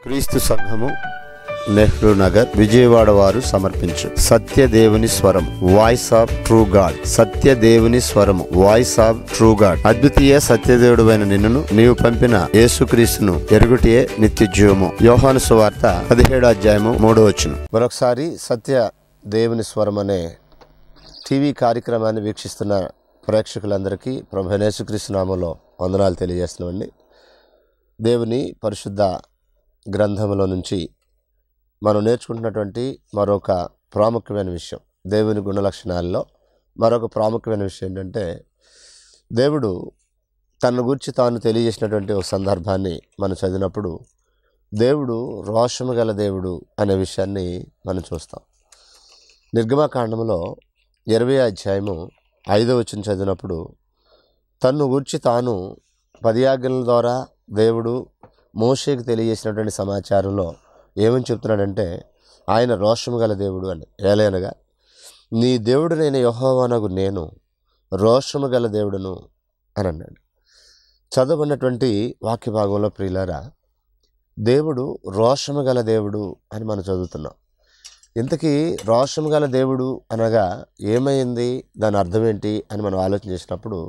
క్రీస్తు సంఘము నెహ్రూ నగర్ విజయవాడ వారు సమర్పించు సత్యదేవుని స్వరం వాయిస్ ఆఫ్ ట్రూ గాడ్ సత్యదేవుని స్వరము వాయిస్ ఆఫ్ ట్రూ గాడ్ అద్వితీయ సత్యదేవుడు అయిన నిన్నును నీవు పంపిన యేసుక్రీస్తును ఎరుగుటియే నిత్య జీవము యోహాను సువార్త పదిహేడు అధ్యాయము మూడో వచ్చును మరొకసారి సత్య దేవుని స్వరం అనే టీవీ కార్యక్రమాన్ని వీక్షిస్తున్న ప్రేక్షకులందరికీ ప్రభు యేసుక్రీస్తు నామంలో వందనాలు తెలియజేస్తున్నామండి దేవుని పరిశుద్ధ గ్రంథములో నుంచి మనం నేర్చుకుంటున్నటువంటి మరొక ప్రాముఖ్యమైన విషయం దేవుని గుణ లక్షణాల్లో మరొక ప్రాముఖ్యమైన విషయం ఏంటంటే దేవుడు తన గురించి తాను తెలియజేసినటువంటి ఒక సందర్భాన్ని మనం చదివినప్పుడు దేవుడు రోషము గల దేవుడు అనే విషయాన్ని మనం చూస్తాం నిర్గమకాండంలో ఇరవై అధ్యాయము ఐదో వచ్చిన చదివినప్పుడు తన్ను గురించి తాను పది ఆజ్ఞల ద్వారా దేవుడు మోషేకి తెలియజేసినటువంటి సమాచారంలో ఏమని చెప్తున్నాడంటే ఆయన రోషము గల దేవుడు అని ఏలైనగా నీ దేవుడు నేను యహోవానగు నేను రోషము గల దేవుడును అని అన్నాడు చదవబడినటువంటి వాక్య భాగంలో ప్రియులారా దేవుడు రోషము గల దేవుడు అని మనం చదువుతున్నాం ఇంతకీ రోషము గల దేవుడు అనగా ఏమైంది దాని అర్థం ఏంటి అని మనం ఆలోచన చేసినప్పుడు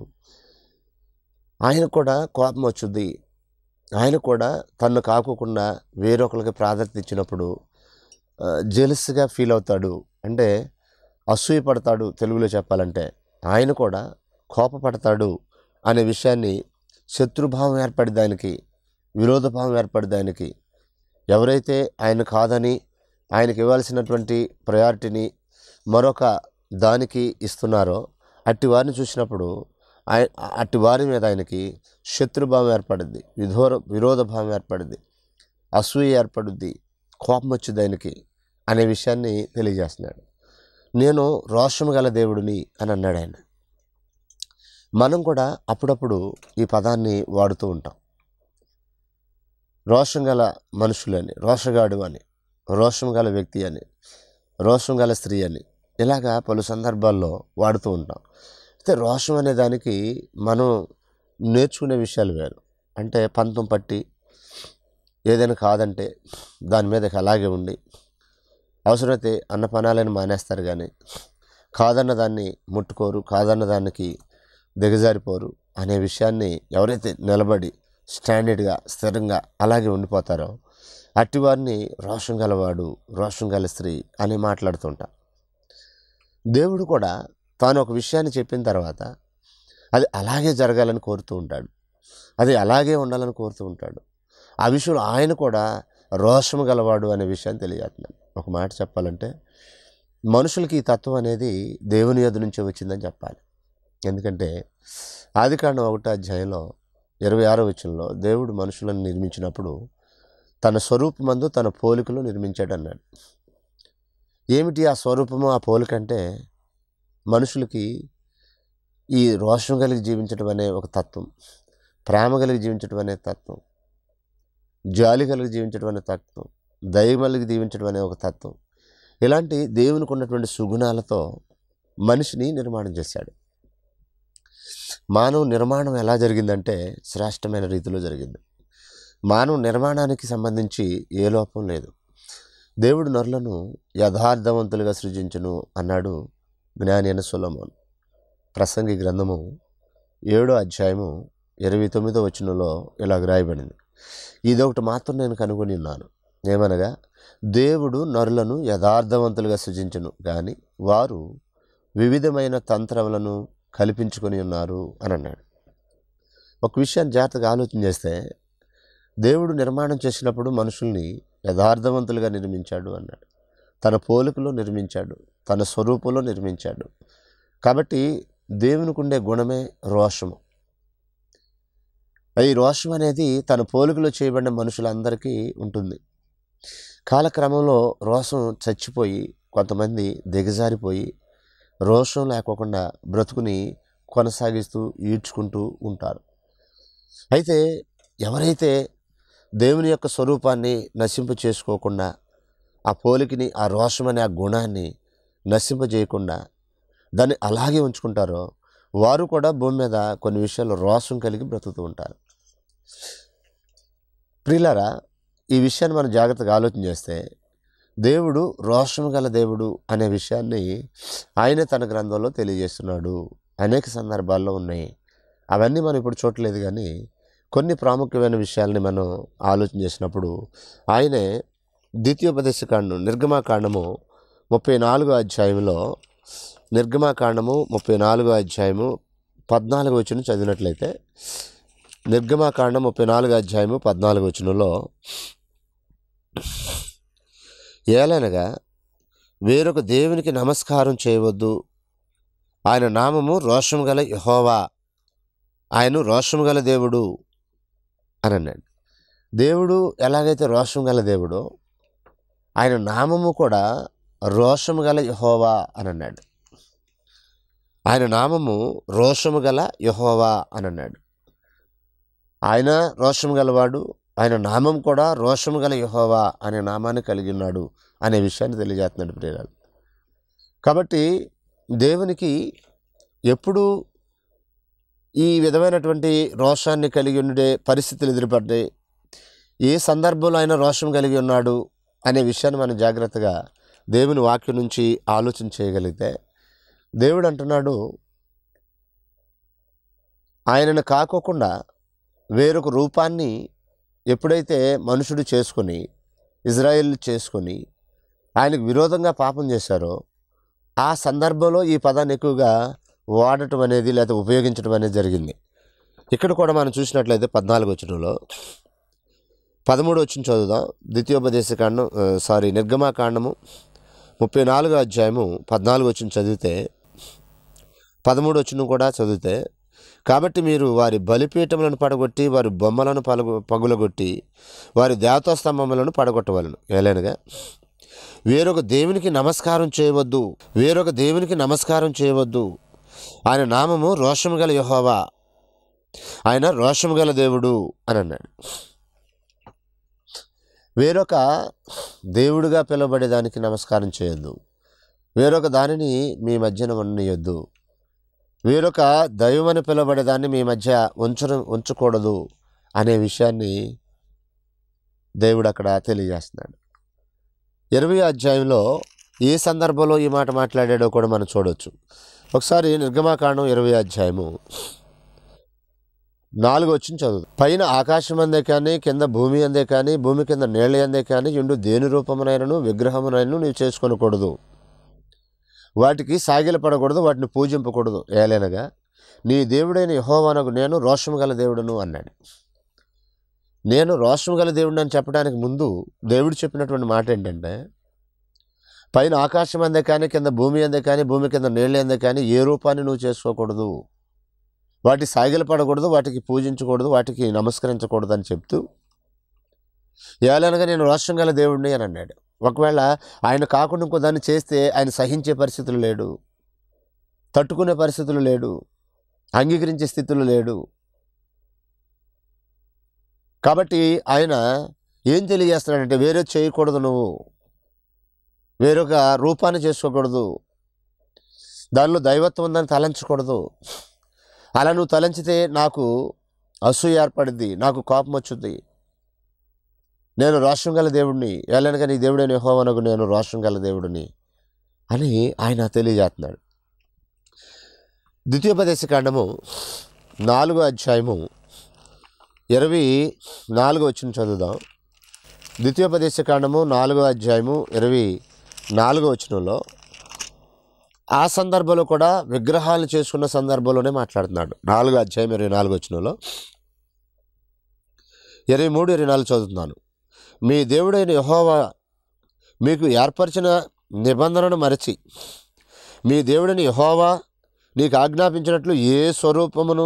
ఆయన కూడా కోపం వచ్చుద్ది ఆయన కూడా తన్ను కాకోకుండా వేరొకరికి ప్రాధాన్యత ఇచ్చినప్పుడు జెలస్గా ఫీల్ అవుతాడు అంటే అసూయ పడతాడు తెలుగులో చెప్పాలంటే ఆయన కూడా కోపపడతాడు అనే విషయాన్ని శత్రుభావం ఏర్పడి దానికి విరోధభావం ఏర్పడి దానికి ఎవరైతే ఆయన కాదని ఆయనకి ఇవ్వాల్సినటువంటి ప్రయారిటీని మరొక దానికి ఇస్తున్నారో అట్టి వారిని చూసినప్పుడు ఆయ అట్టి వారి మీద ఆయనకి శత్రుభావం ఏర్పడుద్ది విధోర విరోధ భావం ఏర్పడుద్ది అసూయ ఏర్పడుద్ది కోపం వచ్చింది ఆయనకి అనే విషయాన్ని తెలియజేస్తున్నాడు నేను రోషము గల దేవుడిని అని అన్నాడు ఆయన మనం కూడా అప్పుడప్పుడు ఈ పదాన్ని వాడుతూ ఉంటాం రోషం గల మనుషులని రోషగాడు అని రోషం గల వ్యక్తి అని రోషం గల స్త్రీ అని ఇలాగా పలు సందర్భాల్లో వాడుతూ ఉంటాం అయితే రోషం అనే దానికి మనం నేర్చుకునే విషయాలు వేరు అంటే పంతం పట్టి ఏదైనా కాదంటే దాని మీద అలాగే ఉండి అవసరమైతే అన్నపనాలని మానేస్తారు కానీ కాదన్న దాన్ని ముట్టుకోరు కాదన్న దానికి దిగజారిపోరు అనే విషయాన్ని ఎవరైతే నిలబడి స్టాండర్డ్గా స్థిరంగా అలాగే ఉండిపోతారో అట్టివారిని రోషం గలవాడు రోషం గల స్త్రీ అని మాట్లాడుతుంటా దేవుడు కూడా తాను ఒక విషయాన్ని చెప్పిన తర్వాత అది అలాగే జరగాలని కోరుతూ ఉంటాడు అది అలాగే ఉండాలని కోరుతూ ఉంటాడు ఆ విషయంలో ఆయన కూడా రోషము గలవాడు అనే విషయాన్ని తెలియజేస్తున్నాడు ఒక మాట చెప్పాలంటే మనుషులకి ఈ తత్వం అనేది దేవుని యొద్ నుంచి వచ్చిందని చెప్పాలి ఎందుకంటే ఆదికాండం ఒకటో అధ్యాయంలో ఇరవై ఆరో వచనంలో దేవుడు మనుషులను నిర్మించినప్పుడు తన స్వరూపమందు తన పోలికలు నిర్మించాడు అన్నాడు ఏమిటి ఆ స్వరూపము ఆ పోలిక అంటే మనుషులకి ఈ రోషం కలిగి జీవించడం అనే ఒక తత్వం ప్రేమ కలిగి జీవించడం అనే తత్వం జాలి కలిగి జీవించడం అనే తత్వం దయ కలిగి జీవించడం అనే ఒక తత్వం ఇలాంటి దేవునికి ఉన్నటువంటి సుగుణాలతో మనిషిని నిర్మాణం చేశాడు మానవ నిర్మాణం ఎలా జరిగిందంటే శ్రేష్టమైన రీతిలో జరిగింది మానవ నిర్మాణానికి సంబంధించి ఏ లోపం లేదు దేవుడు నరులను యథార్థవంతులుగా సృజించును అన్నాడు జ్ఞాని అయిన సొలమోన్ ప్రసంగి గ్రంథము ఏడో అధ్యాయము ఇరవై తొమ్మిదో వచనంలో ఇలా రాయబడింది ఇదొకటి మాత్రం నేను కనుగొని ఉన్నాను ఏమనగా దేవుడు నరులను యథార్థవంతులుగా సృజించును కానీ వారు వివిధమైన తంత్రములను కల్పించుకొని ఉన్నారు అని అన్నాడు ఒక విషయాన్ని జాగ్రత్తగా ఆలోచన చేస్తే దేవుడు నిర్మాణం చేసినప్పుడు మనుషుల్ని యథార్థవంతులుగా నిర్మించాడు అన్నాడు తన పోలికలో నిర్మించాడు తన స్వరూపంలో నిర్మించాడు కాబట్టి దేవునికి ఉండే గుణమే రోషము ఈ రోషం అనేది తన పోలికలో చేయబడిన మనుషులందరికీ ఉంటుంది కాలక్రమంలో రోషం చచ్చిపోయి కొంతమంది దిగజారిపోయి రోషం లేకోకుండా బ్రతుకుని కొనసాగిస్తూ ఈడ్చుకుంటూ ఉంటారు అయితే ఎవరైతే దేవుని యొక్క స్వరూపాన్ని నశింప చేసుకోకుండా ఆ పోలికని ఆ రోషం అనే ఆ గుణాన్ని నశింపజేయకుండా దాన్ని అలాగే ఉంచుకుంటారో వారు కూడా భూమి మీద కొన్ని విషయాల్లో రోషం కలిగి బ్రతుకుతూ ఉంటారు ప్రియులారా ఈ విషయాన్ని మనం జాగ్రత్తగా ఆలోచన చేస్తే దేవుడు రోషము గల దేవుడు అనే విషయాన్ని ఆయనే తన గ్రంథంలో తెలియజేస్తున్నాడు అనేక సందర్భాల్లో ఉన్నాయి అవన్నీ మనం ఇప్పుడు చూడలేదు కానీ కొన్ని ప్రాముఖ్యమైన విషయాల్ని మనం ఆలోచన చేసినప్పుడు ఆయనే ద్వితీయోపదేశకాండం నిర్గమాకాండము ముప్పై నాలుగో అధ్యాయంలో నిర్గమాకాండము ముప్పై నాలుగో అధ్యాయము పద్నాలుగు వచ్చిన చదివినట్లయితే నిర్గమాకాండం ముప్పై నాలుగు అధ్యాయము పద్నాలుగు వచనంలో ఏలనగా వేరొక దేవునికి నమస్కారం చేయవద్దు ఆయన నామము రోషం గల యహోవా ఆయన రోషం గల దేవుడు అని అన్నాడు దేవుడు ఎలాగైతే రోషం గల దేవుడో ఆయన నామము కూడా రోషము గల యహోవా అని అన్నాడు ఆయన నామము రోషము గల యహోవా అని అన్నాడు ఆయన రోషము గలవాడు ఆయన నామం కూడా రోషము గల యహోవా అనే నామాన్ని కలిగి ఉన్నాడు అనే విషయాన్ని తెలియజేస్తున్నాడు ప్రియురాలు కాబట్టి దేవునికి ఎప్పుడు ఈ విధమైనటువంటి రోషాన్ని కలిగి ఉండే పరిస్థితులు ఎదురుపడ్డాయి ఏ సందర్భంలో ఆయన రోషం కలిగి ఉన్నాడు అనే విషయాన్ని మనం జాగ్రత్తగా దేవుని వాక్యం నుంచి ఆలోచన చేయగలిగితే దేవుడు అంటున్నాడు ఆయనను కాకోకుండా వేరొక రూపాన్ని ఎప్పుడైతే మనుషుడు చేసుకొని ఇజ్రాయిల్ చేసుకొని ఆయనకు విరోధంగా పాపం చేశారో ఆ సందర్భంలో ఈ పదాన్ని ఎక్కువగా వాడటం అనేది లేదా ఉపయోగించడం అనేది జరిగింది ఇక్కడ కూడా మనం చూసినట్లయితే పద్నాలుగు వచ్చినలో పదమూడు వచ్చిన చదువుదాం ద్వితీయోపదేశ కాండం ఆ, సారీ నిర్గమాకాండము ముప్పై నాలుగో అధ్యాయము పద్నాలుగు వచ్చిన చదివితే పదమూడు వచ్చిన కూడా చదివితే కాబట్టి మీరు వారి బలిపీఠములను పడగొట్టి వారి బొమ్మలను పలగు పగులగొట్టి వారి దేవతా స్తంభములను పడగొట్టవలను ఏలైనగా వేరొక దేవునికి నమస్కారం చేయవద్దు వేరొక దేవునికి నమస్కారం చేయవద్దు ఆయన నామము రోషము గల యెహోవా ఆయన రోషము గల దేవుడు అని అన్నాడు వేరొక దేవుడిగా పిలువబడే దానికి నమస్కారం చేయొద్దు వేరొక దానిని మీ మధ్యన ఉండనియొద్దు వేరొక దైవమని పిలువబడే దాన్ని మీ మధ్య ఉంచడం ఉంచకూడదు అనే విషయాన్ని దేవుడు అక్కడ తెలియజేస్తున్నాడు ఇరవై అధ్యాయంలో ఏ సందర్భంలో ఈ మాట మాట్లాడాడో కూడా మనం చూడొచ్చు ఒకసారి నిర్గమాకాండం ఇరవై అధ్యాయము నాలుగు వచ్చిన చదువు పైన ఆకాశం అందే కానీ కింద భూమి అందే కానీ భూమి కింద నీళ్ళ అందే కానీ ఎండు దేని రూపమునైనను విగ్రహమునైనను నీవు చేసుకొనకూడదు వాటికి సాగిల పడకూడదు వాటిని పూజింపకూడదు ఏలైనగా నీ దేవుడైన యహోవానకు నేను రోషము గల దేవుడను అన్నాడు నేను రోషము గల దేవుడిని అని చెప్పడానికి ముందు దేవుడు చెప్పినటువంటి మాట ఏంటంటే పైన ఆకాశం అందే కానీ కింద భూమి అందే కానీ భూమి కింద నీళ్ళు అందే కానీ ఏ రూపాన్ని నువ్వు చేసుకోకూడదు వాటి సాగిల పడకూడదు వాటికి పూజించకూడదు వాటికి నమస్కరించకూడదు అని చెప్తూ ఏలనగా నేను రోషం గల దేవుడిని అని అన్నాడు ఒకవేళ ఆయన కాకుండా ఇంకో దాన్ని చేస్తే ఆయన సహించే పరిస్థితులు లేడు తట్టుకునే పరిస్థితులు లేడు అంగీకరించే స్థితిలో లేడు కాబట్టి ఆయన ఏం తెలియజేస్తున్నాడంటే వేరే చేయకూడదు నువ్వు వేరొక రూపాన్ని చేసుకోకూడదు దానిలో దైవత్వం ఉందని తలంచకూడదు అలా నువ్వు తలంచితే నాకు అసూయ ఏర్పడింది నాకు కోపం వచ్చుద్ది నేను రోషం గల దేవుడిని ఏలనగా నీ దేవుడైన యెహోవానకు నేను రోషం గల దేవుడిని అని ఆయన తెలియజేస్తున్నాడు ద్వితీయోపదేశ కాండము నాలుగో అధ్యాయము ఇరవై నాలుగో వచ్చిన చదువుదాం ద్వితీయోపదేశ కాండము నాలుగో అధ్యాయము ఇరవై నాలుగో వచనంలో ఆ సందర్భంలో కూడా విగ్రహాలు చేసుకున్న సందర్భంలోనే మాట్లాడుతున్నాడు నాలుగో అధ్యాయం ఇరవై నాలుగో వచనంలో ఇరవై మూడు ఇరవై నాలుగు చదువుతున్నాను మీ దేవుడైన యహోవా మీకు ఏర్పరిచిన నిబంధనను మరచి మీ దేవుడైన యహోవా నీకు ఆజ్ఞాపించినట్లు ఏ స్వరూపమును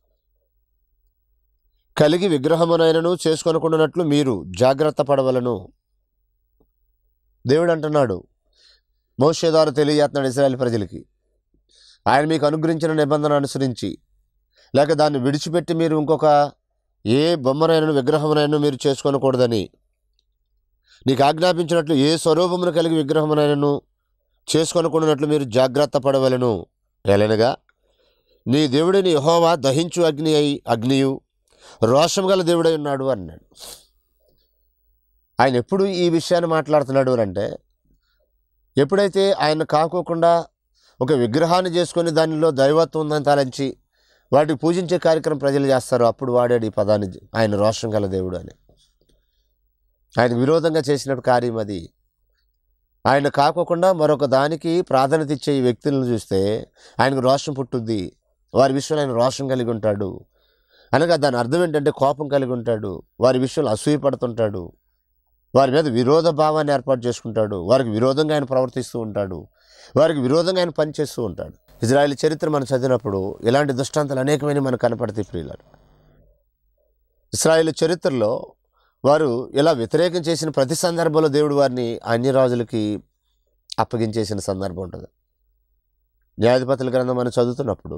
కలిగి విగ్రహమునైనను చేసుకొనకుండానట్లు మీరు జాగ్రత్త పడవలను దేవుడు అంటున్నాడు మోషే ద్వారా తెలియజేస్తున్నాడు ఇస్రాయల్ ప్రజలకి ఆయన మీకు అనుగ్రహించిన నిబంధన అనుసరించి లేక దాన్ని విడిచిపెట్టి మీరు ఇంకొక ఏ బొమ్మనైనను విగ్రహమునైనా మీరు చేసుకోనకూడదని నీకు ఆజ్ఞాపించినట్లు ఏ స్వరూపమును కలిగి విగ్రహమునైనను చేసుకొనకుండానట్లు మీరు జాగ్రత్త పడవలను ఎలనగా నీ దేవుడిని యహోవా దహించు అగ్ని అయి అగ్నియు రోషం గల దేవుడై ఉన్నాడు అన్నాడు ఆయన ఎప్పుడు ఈ విషయాన్ని మాట్లాడుతున్నాడు అని అంటే ఎప్పుడైతే ఆయన కాకోకుండా ఒక విగ్రహాన్ని చేసుకొని దానిలో దైవత్వం ఉందని తలంచి వాటికి పూజించే కార్యక్రమం ప్రజలు చేస్తారో అప్పుడు వాడాడు ఈ పదాన్ని ఆయన రోషం గల దేవుడు అని ఆయన విరోధంగా చేసినట్టు కార్యం అది ఆయన కాకోకుండా మరొక దానికి ప్రాధాన్యత ఇచ్చే ఈ వ్యక్తులను చూస్తే ఆయనకు రోషం పుట్టుద్ది వారి విషయంలో ఆయన రోషం కలిగి ఉంటాడు అనగా దాని అర్థం ఏంటంటే కోపం కలిగి ఉంటాడు వారి విషయంలో అసూయపడుతుంటాడు వారి మీద విరోధ భావాన్ని ఏర్పాటు చేసుకుంటాడు వారికి విరోధంగా ఆయన ప్రవర్తిస్తూ ఉంటాడు వారికి విరోధంగా ఆయన పనిచేస్తూ ఉంటాడు ఇజ్రాయెల్ చరిత్ర మనం చదివినప్పుడు ఇలాంటి దృష్టాంతాలు అనేకమైన మనకు కనపడతాయి ప్రియులారు ఇస్రాయేల్ చరిత్రలో వారు ఇలా వ్యతిరేకం చేసిన ప్రతి సందర్భంలో దేవుడు వారిని అన్య రాజులకి అప్పగించేసిన సందర్భం ఉంటుంది న్యాయాధిపతుల గ్రంథం మనం చదువుతున్నప్పుడు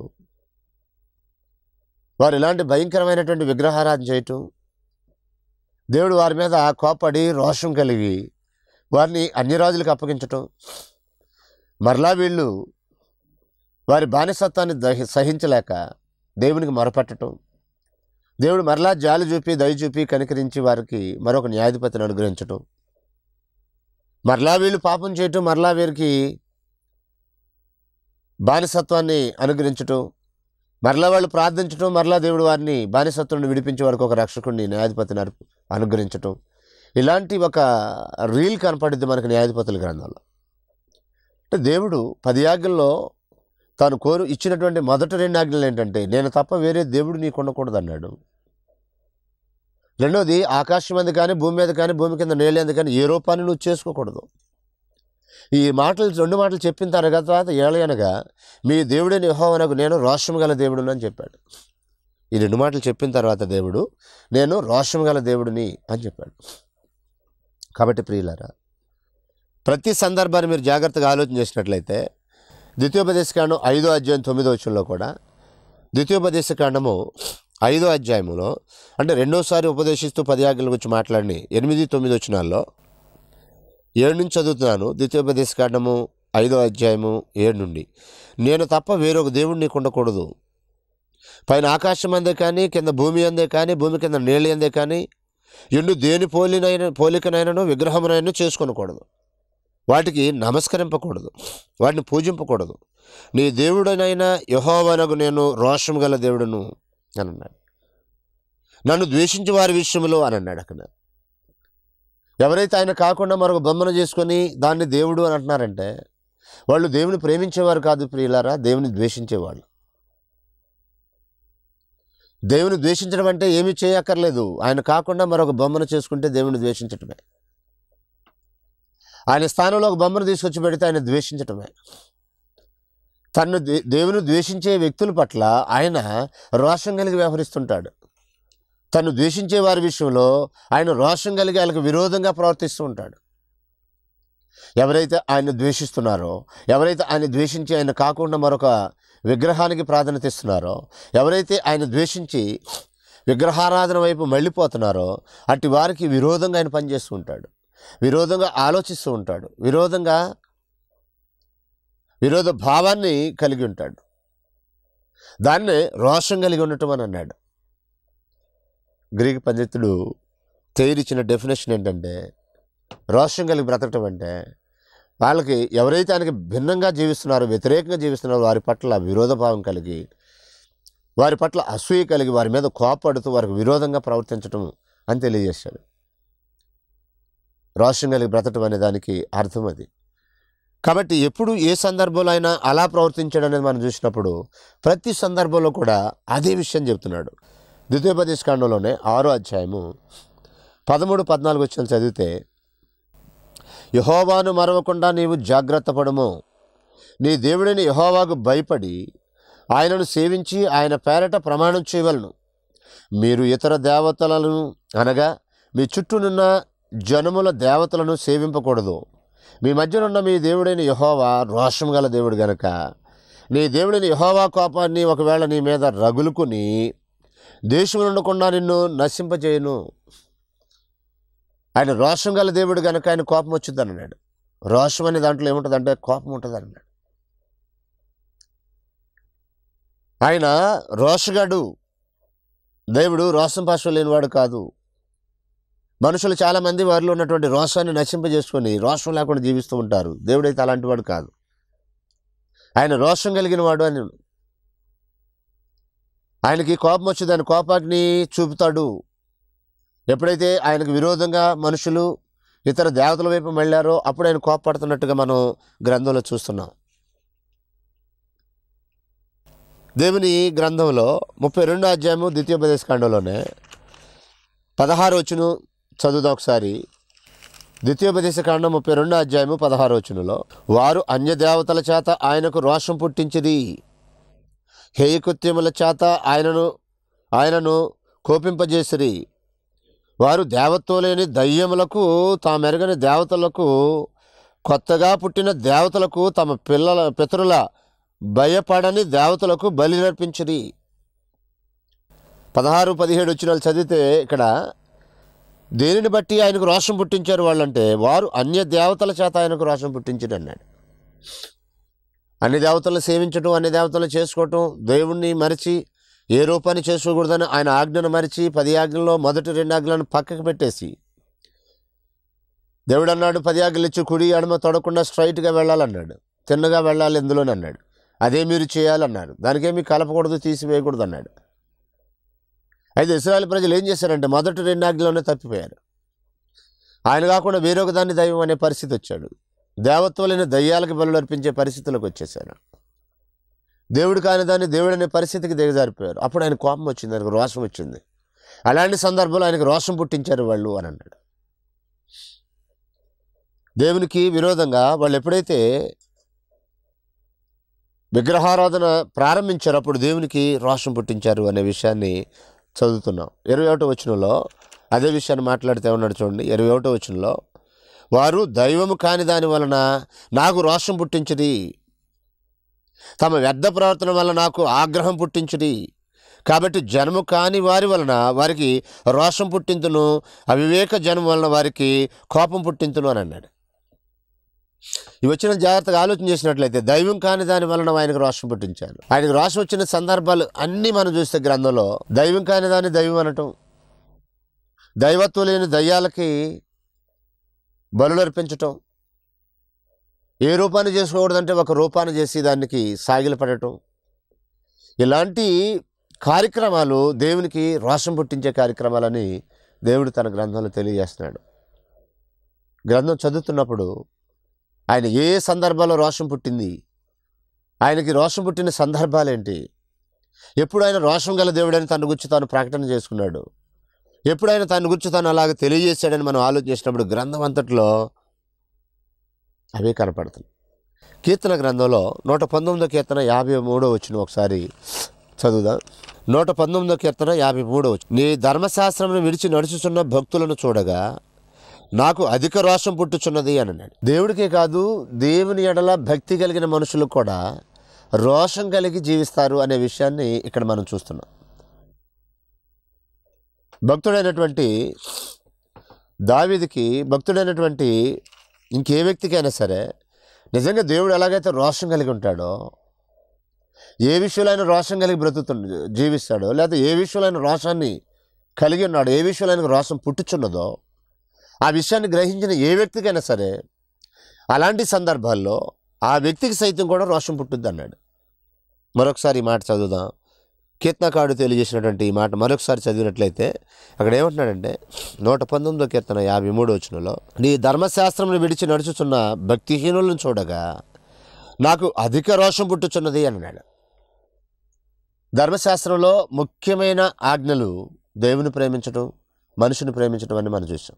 వారు ఇలాంటి భయంకరమైనటువంటి విగ్రహారాధన చేయటం దేవుడు వారి మీద కోపడి రోషం కలిగి వారిని అన్య రాజులకు అప్పగించటం మరలా వీళ్ళు వారి బానిసత్వాన్ని దహి సహించలేక దేవునికి మొరపెట్టడం దేవుడు మరలా జాలి చూపి దయ చూపి కనికరించి వారికి మరొక న్యాయాధిపతిని అనుగ్రహించటం మరలా వీళ్ళు పాపం చేయటం మరలా వీరికి బానిసత్వాన్ని అనుగ్రహించటం మరలా వాళ్ళు ప్రార్థించటం మరలా దేవుడు వారిని బానిసత్వాన్ని విడిపించే వారికి ఒక రక్షకుడిని న్యాయాధిపతిని అను- అనుగ్రహించటం ఇలాంటి ఒక రీల్ కనపడిద్ది మనకు న్యాయాధిపతుల గ్రంథంలో అంటే దేవుడు పది ఆజ్ఞల్లో తాను కోరు ఇచ్చినటువంటి మొదటి రెండు ఆజ్ఞలు ఏంటంటే నేను తప్ప వేరే దేవుడు నీకు ఉండకూడదు అన్నాడు రెండోది ఆకాశం మీద కానీ భూమి మీద కానీ భూమి కింద నేలేదు కానీ ఏ రూపాన్ని నువ్వు చేసుకోకూడదు ఈ మాటలు రెండు మాటలు చెప్పిన తర్వాత ఏలయనగా మీ దేవుడని యెహోవానకు నేను రోషం గల దేవుడుని అని చెప్పాడు ఈ రెండు మాటలు చెప్పిన తర్వాత దేవుడు నేను రోషం గల దేవుడిని అని చెప్పాడు కాబట్టి ప్రియులారా ప్రతి సందర్భాన్ని మీరు జాగ్రత్తగా ఆలోచన చేసినట్లయితే ద్వితీయోపదేశకాండం ఐదో అధ్యాయం తొమ్మిదో వచ్చంలో కూడా ద్వితీయోపదేశకాండము ఐదో అధ్యాయములో అంటే రెండోసారి ఉపదేశిస్తూ పది ఆజ్ఞల గురించి మాట్లాడి ఎనిమిది తొమ్మిది వచ్చినాల్లో ఏడు నుంచి చదువుతున్నాను ద్వితీయోపదేశకాండము ఐదో అధ్యాయము ఏడు నుండి నేను తప్ప వేరొక దేవుడు నీకు ఉండకూడదు పైన ఆకాశం అందే కానీ కింద భూమి అందే కానీ భూమి కింద నీళ్ళ అందే కానీ ఎండు దేని పోలినైన పోలికనైనను విగ్రహమునైనా చేసుకొనకూడదు వాటికి నమస్కరింపకూడదు వాటిని పూజింపకూడదు నీ దేవుడనైనా యహోవనకు నేను రోషం గల దేవుడును అని అన్నాడు నన్ను ద్వేషించి వారి విషయంలో అని అన్నాడు అక్కడ ఎవరైతే ఆయన కాకుండా మరొక బొమ్మను చేసుకొని దాన్ని దేవుడు అని అంటున్నారంటే వాళ్ళు దేవుని ప్రేమించేవారు కాదు ప్రియులారా దేవుని ద్వేషించేవాళ్ళు దేవుని ద్వేషించడం అంటే ఏమీ చేయక్కర్లేదు ఆయన కాకుండా మరొక బొమ్మను చేసుకుంటే దేవుని ద్వేషించటమే ఆయన స్థానంలో ఒక బొమ్మను తీసుకొచ్చి పెడితే ఆయన ద్వేషించటమే తను దే- దేవుని ద్వేషించే వ్యక్తుల పట్ల ఆయన రోషం కలిగి వ్యవహరిస్తుంటాడు తను ద్వేషించే వారి విషయంలో ఆయన రోషం కలిగి వాళ్ళకి విరోధంగా ప్రవర్తిస్తూ ఉంటాడు ఎవరైతే ఆయన ద్వేషిస్తున్నారో ఎవరైతే ఆయన ద్వేషించి ఆయన కాకుండా మరొక విగ్రహానికి ప్రాధాన్యత ఇస్తున్నారో ఎవరైతే ఆయన ద్వేషించి విగ్రహారాధన వైపు మళ్ళీపోతున్నారో అట్టి వారికి విరోధంగా ఆయన పనిచేస్తూ ఉంటాడు విరోధంగా ఆలోచిస్తూ ఉంటాడు విరోధంగా విరోధ భావాన్ని కలిగి ఉంటాడు దాన్నే రోషం కలిగి ఉండటం అని అన్నాడు గ్రీక్ పండితుడు తేరిచ్చిన డెఫినేషన్ ఏంటంటే రోషం కలిగి బ్రతకటం అంటే వాళ్ళకి ఎవరైతే ఆయనకి భిన్నంగా జీవిస్తున్నారో వ్యతిరేకంగా జీవిస్తున్నారో వారి పట్ల విరోధభావం కలిగి వారి పట్ల అసూయ కలిగి వారి మీద కోపడుతూ వారికి విరోధంగా ప్రవర్తించటం అని తెలియజేశాడు రోషం కలిగి బ్రతకటం అనే దానికి అర్థం అది కాబట్టి ఎప్పుడు ఏ సందర్భంలో అయినా అలా ప్రవర్తించాడు అనేది మనం చూసినప్పుడు ప్రతి సందర్భంలో కూడా అదే విషయం చెప్తున్నాడు ద్వితీయోపదేశ కాండంలోనే ఆరో అధ్యాయము పదమూడు పద్నాలుగు వచ్చిన చదివితే యహోవాను మరవకుండా నీవు జాగ్రత్త పడము నీ దేవుడిని యహోవాకు భయపడి ఆయనను సేవించి ఆయన పేరట ప్రమాణం చేయవలను మీరు ఇతర దేవతలను అనగా మీ చుట్టూనున్న జనముల దేవతలను సేవింపకూడదు మీ మధ్యనున్న మీ దేవుడైన యహోవా రోషం గల దేవుడు గనక నీ దేవుడిని యహోవా కోపాన్ని ఒకవేళ నీ మీద రగులుకుని దేశం ఉండకుండా నిన్ను నశింపజేయను ఆయన రోషం గల దేవుడు కనుక ఆయన కోపం వచ్చింది అన్నాడు రోషం అనే దాంట్లో ఏముంటుంది అంటే కోపం ఉంటుంది అన్నాడు ఆయన రోషగాడు దేవుడు రోషం పాశం లేనివాడు కాదు మనుషులు చాలామంది వారిలో ఉన్నటువంటి రోషాన్ని నశింపజేసుకొని రోషం లేకుండా జీవిస్తూ ఉంటారు దేవుడైతే అలాంటి వాడు కాదు ఆయన రోషం కలిగిన వాడు అని ఆయనకి కోపం వచ్చి దాని కోపాగ్ని చూపుతాడు ఎప్పుడైతే ఆయనకు విరోధంగా మనుషులు ఇతర దేవతల వైపు వెళ్ళారో అప్పుడు ఆయన కోపపడుతున్నట్టుగా మనం గ్రంథంలో చూస్తున్నాం దేవుని గ్రంథంలో ముప్పై రెండో అధ్యాయము ద్వితీయోపదేశ కాండంలోనే పదహారు వచ్చును చదువుదాం ఒకసారి ద్వితీయోపదేశ కాండం ముప్పై రెండో అధ్యాయము పదహారు వచ్చునులో వారు అన్య దేవతల చేత ఆయనకు రోషం పుట్టించిరి హేయకృత్యముల చేత ఆయనను ఆయనను కోపింపజేసిరి వారు దేవత్వం లేని దయ్యములకు తామెరగని దేవతలకు కొత్తగా పుట్టిన దేవతలకు తమ పిల్లల పితరుల భయపడని దేవతలకు బలి నర్పించిరి పదహారు పదిహేడు వచ్చిన చదివితే ఇక్కడ దేనిని బట్టి ఆయనకు రోషం పుట్టించారు వాళ్ళంటే వారు అన్య దేవతల చేత ఆయనకు రోషం పుట్టించారు అన్నాడు అన్ని దేవతలను సేవించటం అన్ని దేవతలను చేసుకోవటం దేవుణ్ణి మరిచి ఏ రూపాన్ని చేసుకోకూడదని ఆయన ఆజ్ఞను మరిచి పది ఆజ్ఞల్లో మొదటి రెండు ఆజ్ఞలను పక్కకు పెట్టేసి దేవుడు అన్నాడు పది ఆజ్ఞలు ఇచ్చి కుడి ఎడమ తొడకుండా స్ట్రైట్గా వెళ్ళాలన్నాడు తిన్నగా వెళ్ళాలి ఎందులోని అన్నాడు అదే మీరు చేయాలన్నారు దానికేమీ కలపకూడదు తీసివేయకూడదు అన్నాడు అయితే ఇస్రాయల్ ప్రజలు ఏం చేశారంటే మొదటి రెండు ఆజ్ఞలోనే తప్పిపోయారు ఆయన కాకుండా వేరొక దాన్ని దైవం అనే పరిస్థితి వచ్చాడు దేవత్వం లేని దయ్యాలకు బలు అర్పించే పరిస్థితులకు వచ్చేసారు దేవుడు కాని దాన్ని దేవుడు అనే పరిస్థితికి దిగజారిపోయారు అప్పుడు ఆయన కోపం వచ్చింది ఆయనకు రోషం వచ్చింది అలాంటి సందర్భంలో ఆయనకు రోషం పుట్టించారు వాళ్ళు అని అన్నాడు దేవునికి విరోధంగా వాళ్ళు ఎప్పుడైతే విగ్రహారాధన ప్రారంభించారు అప్పుడు దేవునికి రోషం పుట్టించారు అనే విషయాన్ని చదువుతున్నాం ఇరవై ఒకటో వచనంలో అదే విషయాన్ని మాట్లాడితే ఉన్నాడు చూడండి ఇరవై ఒకటో వచనంలో వారు దైవము కాని దాని వలన నాకు రోషం పుట్టించిరి తమ వ్యర్థ ప్రవర్తన వలన నాకు ఆగ్రహం పుట్టించిరి కాబట్టి జన్మ కాని వారి వలన వారికి రోషం పుట్టింతును అవివేక జన్మ వలన వారికి కోపం పుట్టింతును అని అన్నాడు ఇవి వచ్చిన జాగ్రత్తగా ఆలోచన చేసినట్లయితే దైవం కాని దాని వలన ఆయనకు రోషం పుట్టించారు ఆయనకు రోషం వచ్చిన సందర్భాలు అన్నీ మనం చూస్తే గ్రంథంలో దైవం కాని దాన్ని దైవం అనటం దైవత్వం లేని దయ్యాలకి బలులు అర్పించటం ఏ రూపాన్ని చేసుకోకూడదంటే ఒక రూపాన్ని చేసి దానికి సాగిలపడటం ఇలాంటి కార్యక్రమాలు దేవునికి రోషం పుట్టించే కార్యక్రమాలని దేవుడు తన గ్రంథంలో తెలియజేస్తున్నాడు గ్రంథం చదువుతున్నప్పుడు ఆయన ఏ సందర్భాల్లో రోషం పుట్టింది ఆయనకి రోషం పుట్టిన సందర్భాలేంటి ఎప్పుడు ఆయన రోషం గల దేవుడని తన గురించి తాను ప్రకటన చేసుకున్నాడు ఎప్పుడు ఆయన తన గురించి తాను అలాగ తెలియజేశాడని మనం ఆలోచించినప్పుడు గ్రంథం అంతట్లో అవే కనపడుతుంది కీర్తన గ్రంథంలో నూట పంతొమ్మిదో కీర్తన యాభై మూడో వచ్చిన ఒకసారి చదువుదాం నూట పంతొమ్మిదో కీర్తన యాభై మూడో వచ్చి నీ ధర్మశాస్త్రమును విడిచి నడుచుచున్న భక్తులను చూడగా నాకు అధిక రోషం పుట్టుచున్నది అని అన్నాడు దేవుడికే కాదు దేవుని ఎడల భక్తి కలిగిన మనుషులు కూడా రోషం కలిగి జీవిస్తారు అనే విషయాన్ని ఇక్కడ మనం చూస్తున్నాం భక్తుడైనటువంటి దావీదికి భక్తుడైనటువంటి ఇంకే వ్యక్తికైనా సరే నిజంగా దేవుడు ఎలాగైతే రోషం కలిగి ఉంటాడో ఏ విషయంలో ఆయన రోషం కలిగి బ్రతుకుతుండ జీవిస్తాడో లేదా ఏ విషయంలో ఆయన రోషాన్ని కలిగి ఉన్నాడో ఏ విషయంలో ఆయనకు రోషం పుట్టుచున్నదో ఆ విషయాన్ని గ్రహించిన ఏ వ్యక్తికైనా సరే అలాంటి సందర్భాల్లో ఆ వ్యక్తికి సైతం కూడా రోషం పుట్టుద్ది అన్నాడు మరొకసారి ఈ మాట చదువుదాం కీర్తనకారుడు తెలియజేసినటువంటి ఈ మాట మరొకసారి చదివినట్లయితే అక్కడ ఏమంటున్నాడంటే నూట పంతొమ్మిదో కీర్తన యాభై మూడు వచనంలో నీ ధర్మశాస్త్రమును విడిచి నడుచుచున్న భక్తిహీనులను చూడగా నాకు అధిక రోషం పుట్టుచున్నది అన్నాడు ధర్మశాస్త్రంలో ముఖ్యమైన ఆజ్ఞలు దేవుని ప్రేమించడం మనుషుని ప్రేమించడం అని మనం చూసాం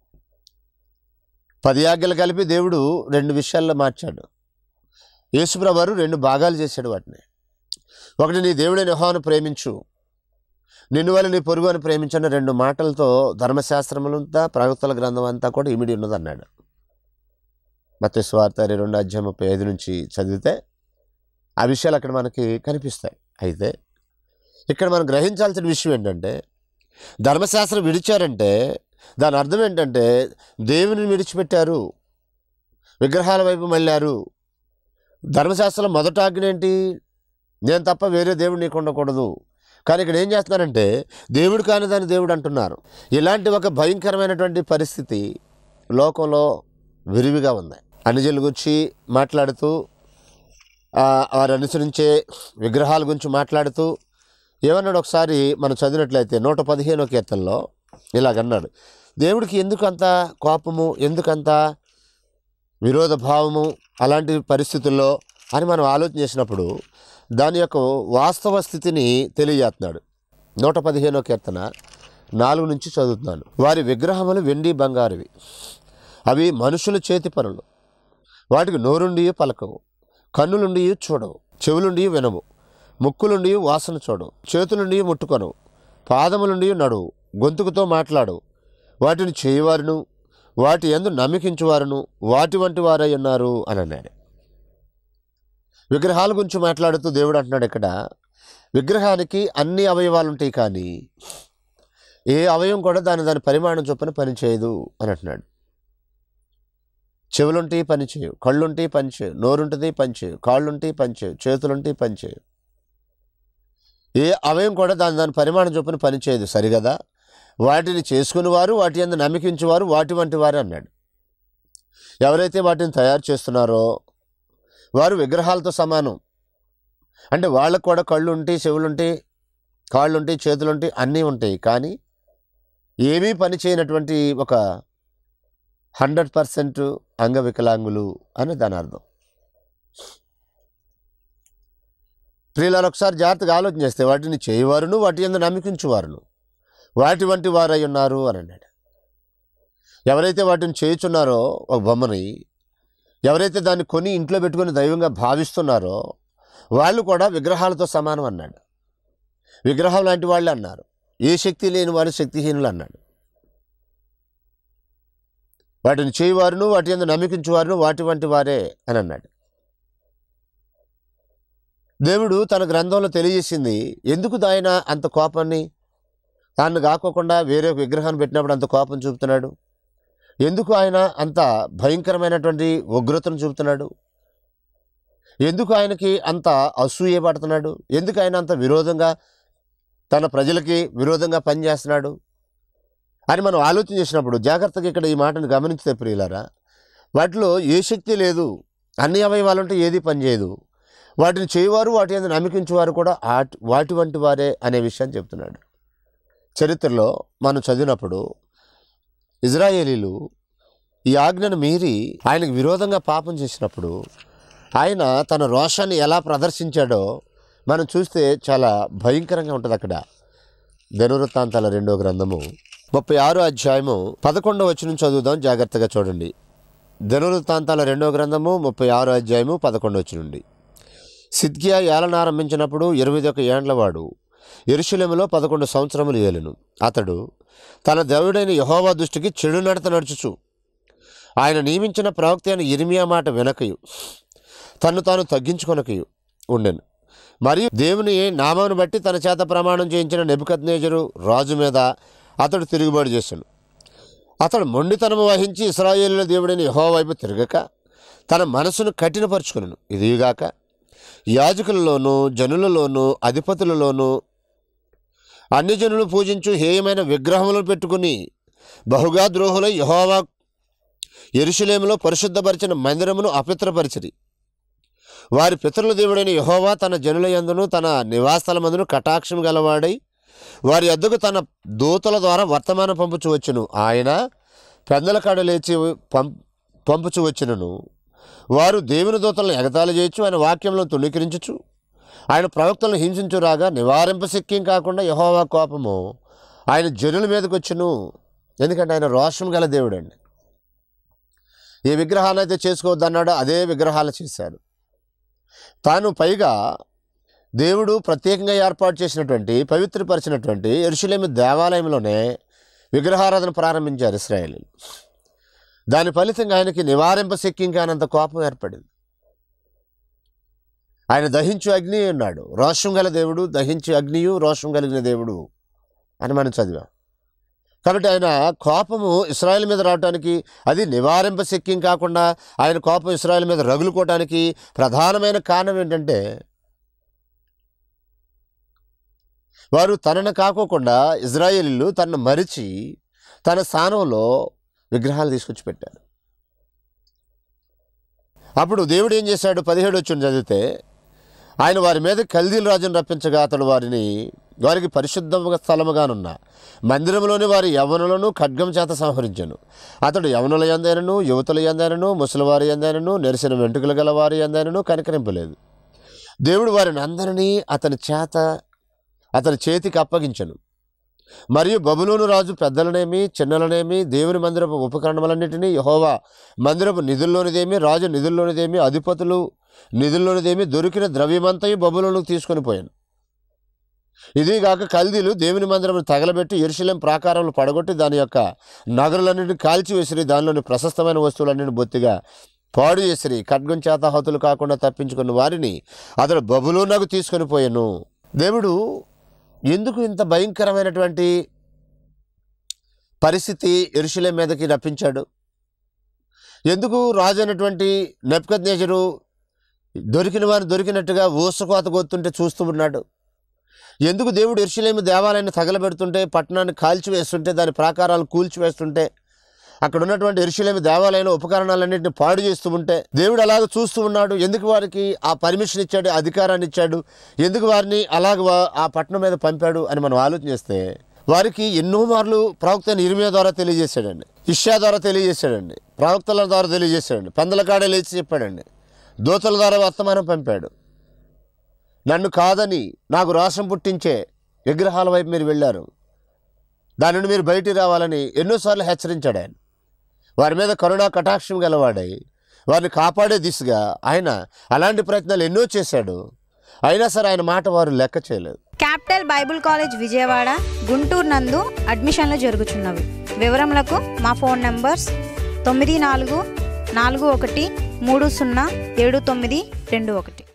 పది ఆజ్ఞలు కలిపి దేవుడు రెండు విషయాల్లో మార్చాడు యేసుప్రభు రెండు భాగాలు చేశాడు వాటిని ఒకటి నీ దేవుడైన యెహోవాను ప్రేమించు నిన్ను వల్ల నీ పొరుగు అని ప్రేమించిన రెండు మాటలతో ధర్మశాస్త్రములంతా ప్రవక్తల గ్రంథం అంతా కూడా ఇమిడి ఉన్నది అన్నాడు మత స్వార్థ రెండు అధ్యాయం ముప్పై ఐదు నుంచి చదివితే ఆ విషయాలు అక్కడ మనకి కనిపిస్తాయి అయితే ఇక్కడ మనం గ్రహించాల్సిన విషయం ఏంటంటే ధర్మశాస్త్రం విడిచారంటే దాని అర్థం ఏంటంటే దేవుని విడిచిపెట్టారు విగ్రహాల వైపు మళ్ళారు ధర్మశాస్త్రం మొదట ఆజ్ఞ ఏంటి నేను తప్ప వేరే దేవుడు నీకు ఉండకూడదు కానీ ఇక్కడ ఏం చేస్తున్నారంటే దేవుడు కాని దాని దేవుడు అంటున్నారు ఇలాంటి ఒక భయంకరమైనటువంటి పరిస్థితి లోకంలో విరివిగా ఉంది అన్నిజనుల గురించి మాట్లాడుతూ ఆ, వారు అనుసరించే విగ్రహాల గురించి మాట్లాడుతూ ఏమన్నాడు ఒకసారి మనం చదివినట్లయితే నూట పదిహేనో కీర్తనలో ఇలాగన్నాడు దేవుడికి ఎందుకు అంత కోపము ఎందుకంత విరోధ భావము అలాంటి పరిస్థితుల్లో అని మనం ఆలోచన చేసినప్పుడు దాని యొక్క వాస్తవ స్థితిని తెలియజేస్తున్నాడు నూట పదిహేనో కీర్తన నాలుగు నుంచి చదువుతున్నాను వారి విగ్రహములు వెండి బంగారువి అవి మనుషుల చేతి పనులు వాటికి నోరుండి పలకవు కన్నులుండి చూడవు చెవులుండి వినవు ముక్కులుండి వాసన చూడవు చేతులుండి ముట్టుకొనవు పాదములుండి నడువు గొంతుకుతో మాట్లాడవు వాటిని చేయవారును వాటి ఎందు నమ్మికించువారును వాటి వంటి వారై ఉన్నారు అని అన్నాడు విగ్రహాల గురించి మాట్లాడుతూ దేవుడు అంటున్నాడు ఇక్కడ విగ్రహానికి అన్ని అవయవాలు ఉంటాయి కానీ ఏ అవయవం కూడా దాని దాని పరిమాణం చొప్పున పనిచేయదు అని అంటున్నాడు చెవులుంటే పని చేయు కళ్ళుంటే పని చేయు నోరుంటుంది పని చేయు కాళ్ళుంటే పని చేయు చేతులుంటే పని చేయు ఏ అవయం కూడా దాని దాని పరిమాణం చొప్పున పని చేయదు సరిగదా వాటిని చేసుకునేవారు వాటి అందు నమ్మకించేవారు వాటి వంటి వారు అన్నాడు ఎవరైతే వాటిని తయారు చేస్తున్నారో వారు విగ్రహాలతో సమానం అంటే వాళ్ళకు కూడా కళ్ళు ఉంటాయి చెవులు ఉంటాయి కాళ్ళు ఉంటాయి చేతులు ఉంటాయి అన్నీ ఉంటాయి కానీ ఏమీ పని చేయనటువంటి ఒక హండ్రెడ్ పర్సెంట్ అంగవికలాంగులు అని దాని అర్థం ప్రియులారు ఒకసారి జాగ్రత్తగా ఆలోచన చేస్తే వాటిని చేయవారును వాటి ఎందు నమ్మికించువారును వాటి వంటి వారై ఉన్నారు అని అన్నాడు ఎవరైతే వాటిని చేయుచున్నారో ఒక బొమ్మని ఎవరైతే దాన్ని కొని ఇంట్లో పెట్టుకొని దైవంగా భావిస్తున్నారో వాళ్ళు కూడా విగ్రహాలతో సమానం అన్నాడు విగ్రహం లాంటి వాళ్ళు అన్నారు ఏ శక్తి లేని వారు శక్తిహీనులు అన్నాడు వాటిని చేయవారును వాటి ఎందు నమ్మికించువారును వాటి వంటి వారే అని అన్నాడు దేవుడు తన గ్రంథంలో తెలియజేసింది ఎందుకు ఆయన అంత కోపాన్ని తాను కాకోకుండా వేరే ఒక విగ్రహాన్ని పెట్టినప్పుడు అంత కోపం చూపుతున్నాడు ఎందుకు ఆయన అంత భయంకరమైనటువంటి ఉగ్రతను చూపుతున్నాడు ఎందుకు ఆయనకి అంత అసూయ పడుతున్నాడు ఎందుకు ఆయన అంత విరోధంగా తన ప్రజలకి విరోధంగా పనిచేస్తున్నాడు అని మనం ఆలోచన చేసినప్పుడు జాగ్రత్తగా ఇక్కడ ఈ మాటను గమనించితే ప్రియులారా వాటిలో ఏ శక్తి లేదు అన్ని అవయవాలు ఉంటే ఏది పనిచేయదు వాటిని చేయవారు వాటి మీద నమ్మకించేవారు కూడా ఆటి వాటి వంటి వారే అనే విషయాన్ని చెప్తున్నాడు చరిత్రలో మనం చదివినప్పుడు ఇజ్రాయేలీలు ఈ ఆజ్ఞను మీరి ఆయనకు విరోధంగా పాపం చేసినప్పుడు ఆయన తన రోషాన్ని ఎలా ప్రదర్శించాడో మనం చూస్తే చాలా భయంకరంగా ఉంటుంది అక్కడ ధనువృత్తాంతాల రెండో గ్రంథము ముప్పై ఆరో అధ్యాయము పదకొండవ వచనం చదువుదాం జాగ్రత్తగా చూడండి ధనువృత్తాంతాల రెండో గ్రంథము ముప్పై ఆరో అధ్యాయము పదకొండు వచ్చి నుండి సిద్కియా ఏలన ఆరంభించినప్పుడు ఇరవై ఒక ఏండ్లవాడు ఎరుశలేములో పదకొండు సంవత్సరములు ఏలును అతడు తన దేవుడైన యహోవా దృష్టికి చెడు నడత నడుచుచు ఆయన నియమించిన ప్రవక్త అయిన ఇరిమియా మాట వినకయు తన్ను తాను తగ్గించుకొనకయు ఉండెను మరియు దేవుని నామమును బట్టి తన చేత ప్రమాణం చేయించిన నెబుకద్నేజరు రాజు మీద అతడు తిరుగుబాటు చేశాడు అతడు మొండితనము వహించి ఇస్రాయేలుల దేవుడైన యహో వైపు తిరగక తన మనసును కఠినపరుచుకును ఇదిగాక యాజకులలోనూ జనులలోనూ అధిపతులలోనూ అన్ని జనులు పూజించు హేయమైన విగ్రహములను పెట్టుకుని బహుగా ద్రోహులై యహోవా ఎరుషులేములో పరిశుద్ధపరిచిన మందిరమును అపిత్రపరిచిరి వారి పితరుల దేవుడైన యహోవా తన జనుల యందును తన నివాసస్థలమందును కటాక్షం గలవాడై వారి అద్దకు తన దూతల ద్వారా వర్తమానం పంపుచు వచ్చును ఆయన పెందల కాడ లేచి పం పంపుచు వచ్చినను వారు దేవుని దూతలను ఎగతాళి చేయొచ్చు ఆయన వాక్యంలో తుణీకరించచ్చు ఆయన ప్రవక్తలను హింసించు రాగా నివారింపశక్యం కాకుండా యహోవా కోపము ఆయన జనుల మీదకి వచ్చును ఎందుకంటే ఆయన రోషం గల దేవుడు అండి ఏ విగ్రహాన్ని అయితే చేసుకోవద్దన్నాడో అదే విగ్రహాలు చేశారు తాను పైగా దేవుడు ప్రత్యేకంగా ఏర్పాటు చేసినటువంటి పవిత్రపరిచినటువంటి ఎరుషులేమి దేవాలయంలోనే విగ్రహారాధన ప్రారంభించారు ఇస్రాయేల్ దాని ఫలితంగా ఆయనకి నివారింపశక్యం కానంత కోపం ఏర్పడింది ఆయన దహించు అగ్ని ఉన్నాడు రోషం గల దేవుడు దహించు అగ్నియు రోషం కలిగిన దేవుడు అని మనం చదివాం కాబట్టి ఆయన కోపము ఇస్రాయల్ మీద రావడానికి అది నివారింపశక్యం కాకుండా ఆయన కోపం ఇస్రాయల్ మీద రగులుకోవటానికి ప్రధానమైన కారణం ఏంటంటే వారు తనను కాకోకుండా ఇజ్రాయేలీలు తనను మరిచి తన స్థానంలో విగ్రహాలు తీసుకొచ్చి పెట్టారు అప్పుడు దేవుడు ఏం చేశాడు పదిహేడు వచ్చి చదివితే ఆయన వారి మీద కల్దీల రాజును రప్పించగా అతడు వారిని వారికి పరిశుద్ధ స్థలముగానున్న మందిరంలోని వారి యవనులను ఖడ్గం చేత సంహరించను అతడు యవనుల ఎందైనను యువతుల ఎందైనను ముసలివారి ఎందైనను నెరిసిన వెంట్రుకలు గల వారి ఎందైనను కనికరింపలేదు దేవుడు వారిని అందరినీ అతని చేత అతని చేతికి అప్పగించను మరియు బబులోను రాజు పెద్దలనేమి చిన్నలనేమి దేవుని మందిరపు ఉపకరణములన్నిటినీ యహోవా మందిరపు నిధుల్లోనిదేమి రాజు నిధుల్లోనిదేమి అధిపతులు నిధుల్లోనిదేమి దొరికిన ద్రవ్యమంతయు బబులోనికి తీసుకొని పోయాను ఇదిగాక కల్దీలు దేవుని మందిరం తగలబెట్టి ఎరుశలేం ప్రాకారంలో పడగొట్టి దాని యొక్క నగరులన్నింటిని కాల్చివేసిరి దానిలోని ప్రశస్తమైన వస్తువులన్నింటిని బొత్తిగా పాడు చేసిరి ఖడ్గం చేత హతులు కాకుండా తప్పించుకున్న వారిని అతడు బబులోనకు తీసుకొని పోయాను దేవుడు ఎందుకు ఇంత భయంకరమైనటువంటి పరిస్థితి ఎరుశలేం మీదకి రప్పించాడు ఎందుకు రాజు అయినటువంటి నెప్కజ్ఞజరు దొరికిన వారు దొరికినట్టుగా ఊసకోత గొత్తుంటే చూస్తూ ఉన్నాడు ఎందుకు దేవుడు ఎరుశలేము దేవాలయాన్ని తగలబెడుతుంటే పట్టణాన్ని కాల్చివేస్తుంటే దాని ప్రాకారాలు కూల్చివేస్తుంటే అక్కడ ఉన్నటువంటి ఎరుశలేమి దేవాలయంలో ఉపకరణాలన్నింటిని పాడు చేస్తూ ఉంటే దేవుడు అలాగ చూస్తూ ఉన్నాడు ఎందుకు వారికి ఆ పర్మిషన్ ఇచ్చాడు అధికారాన్ని ఇచ్చాడు ఎందుకు వారిని అలాగ వా- ఆ పట్టణం మీద పంపాడు అని మనం ఆలోచన చేస్తే వారికి ఎన్నో మార్లు ప్రవక్త అయిన ఇర్మియా ద్వారా తెలియజేశాడండి ఇష్యా ద్వారా తెలియజేశాడండి ప్రవక్తల ద్వారా తెలియజేశాడండి పందల కాడే లేచి చెప్పాడండి దూతల ద్వారా వర్తమానం పంపాడు నన్ను కాదని నాకు రోషం పుట్టించే విగ్రహాల వైపు మీరు వెళ్ళారు దాని నుండి మీరు బయటికి రావాలని ఎన్నోసార్లు హెచ్చరించాడు ఆయన వారి మీద కరుణా కటాక్షం గలవాడై వారిని కాపాడే దిశగా ఆయన అలాంటి ప్రయత్నాలు ఎన్నో చేశాడు అయినా సరే ఆయన మాట వారు లెక్క చేయలేదు capital bible college Vijayawada Guntur నందు అడ్మిషన్లు జరుగుతున్నవి వివరములకు మా ఫోన్ నంబర్స్ తొమ్మిది నాలుగు నాలుగు ఒకటి మూడు సున్నా ఏడు తొమ్మిది రెండు ఒకటి